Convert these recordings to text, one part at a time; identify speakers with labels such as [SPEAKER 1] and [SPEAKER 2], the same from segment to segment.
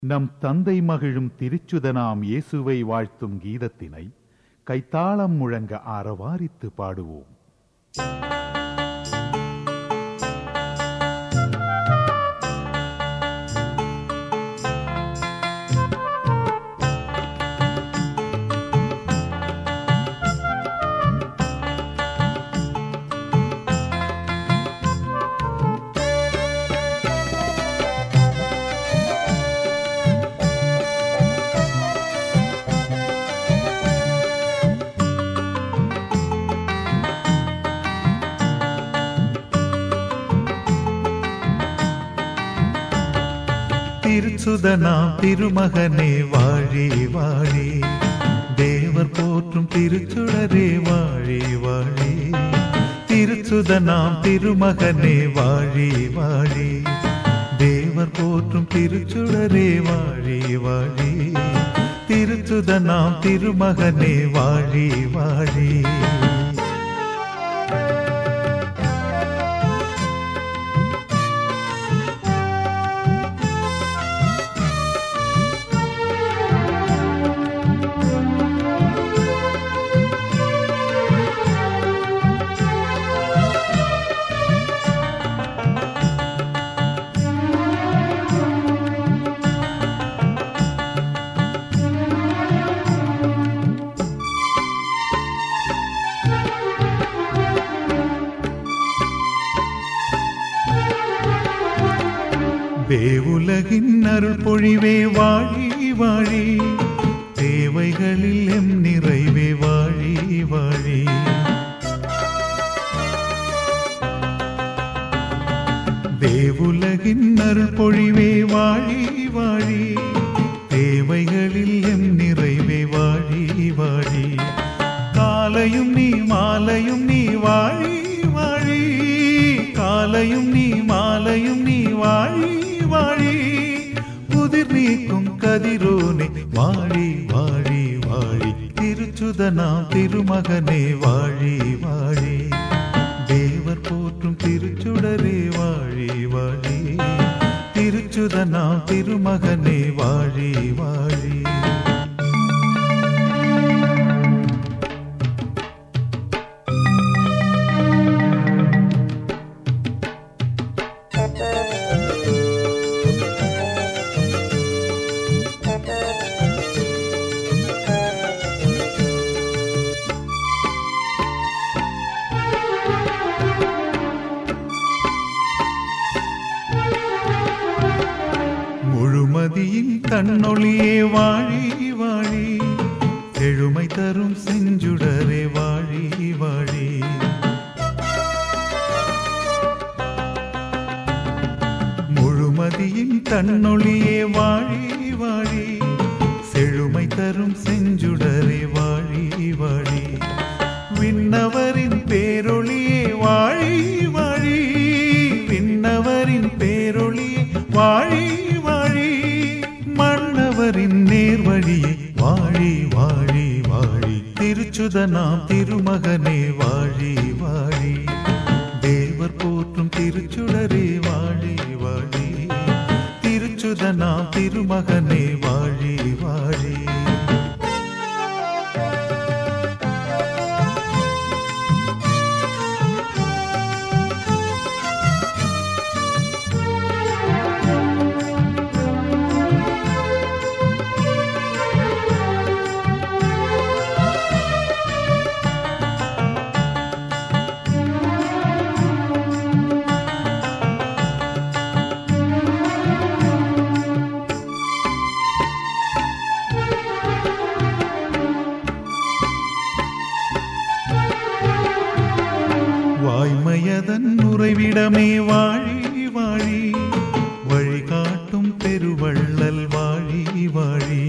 [SPEAKER 1] நம் தந்தை மகிழும் திருச்சுதனாம் இயேசுவை வாழ்த்தும் கீதத்தினை கைத்தாளம் முழங்க ஆரவாரித்து பாடுவோம்
[SPEAKER 2] திருச்சுதனாம் திருமகனே வாழி வாழி தேவர் போற்றும் திருச்சுடரே வாழி வாழி திருச்சுதனாம் திருமகனே வாழி வாழி தேவர் போற்றும் திருச்சுடரே வாழி வாழி திருச்சுதனாம் திருமகனே வாழி வாழி தேவுலகின் அருள் பொழிவே வாழி வாழி தேவைகளில் எம் நிறைவே வாழி வாழி தேவுலகின் அருள் பொழிவே வாழி வாழி தேவைகளில் எம் நிறைவே வாழி வாழி காலையும் நீ மாலையும் நீ வாழி வாழி காலையும் நீ மாலையும் நீ வாழி வாழி புதிர் நீக்கும் கதிரோனே வாழி வாழி வாழி திருச்சுதனாம் திருமகனே வாழி வாழி தேவர் போற்றும் திருச்சுடரே வாழி வாழி திருச்சுதனாம் திருமகனே வாழி வாழி முழுமதியின் தன்னொளியே வாழி வாழி எழுமை தரும் செஞ்சுடரே வாழி வாழி முழுமதியின் தன்னொளியே வாழி வாழி செழுமை தரும் செஞ்சுடரே வாழி வாழி விண்ணவரின் பேரொளியே வாழி வாழி விண்ணவரின் பேரொளியே வாழி வாழி மன்னவரின் நேர்வழியே வாழி வாழி வாழி திருச்சுதனாம் திருமகனே வாழி வாழி தேவர் போற்றும் திருச்சுடரே வாழி வாழி திருச்சுதனாம் திருமகனே வாழி வாழி வாய்மையதன் உறைவிடமே வாழி வாழி வழிகாட்டும் பெருவள்ளல் வாழி வாழி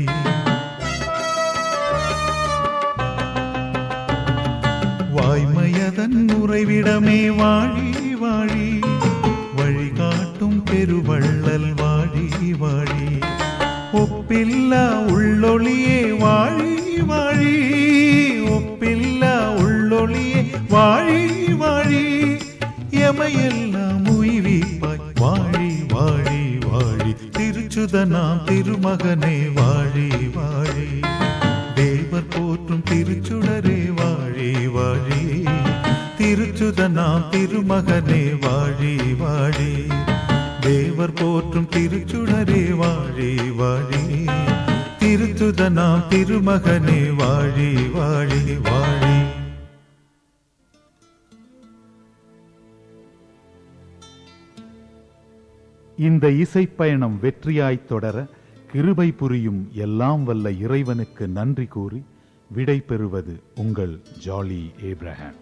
[SPEAKER 2] வாய்மையதன் உறைவிடமே வாழி வாழி வழிகாட்டும் பெருவள்ளல் வாழி வாழி ஒப்பில்லா உள்ளொளியே வாழி வாழி ஒப்பில்லா உள்ளொளியே வாழி வாழி எமையெல்லாம் உய்விப்பாய் வாழி வாழி வாழி திருச்சுத திருச்சுதனாம் திருமகனே வாழி வாழி தேவர் போற்றும் திருச்சுடரே வாழி வாழி திருச்சுதனாம் திருமகனே வாழி வாழி தேவர் போற்றும் திருச்சுடரே வாழி வாழி திருச்சுதனாம் திருமகனே வாழி வாழி வாழி
[SPEAKER 1] இந்த இசைப்பயணம் வெற்றியாய்த் தொடர கிருபை புரியும் எல்லாம் வல்ல இறைவனுக்கு நன்றி கூறி விடை பெறுவது உங்கள் ஜாலி ஏப்ரஹாம்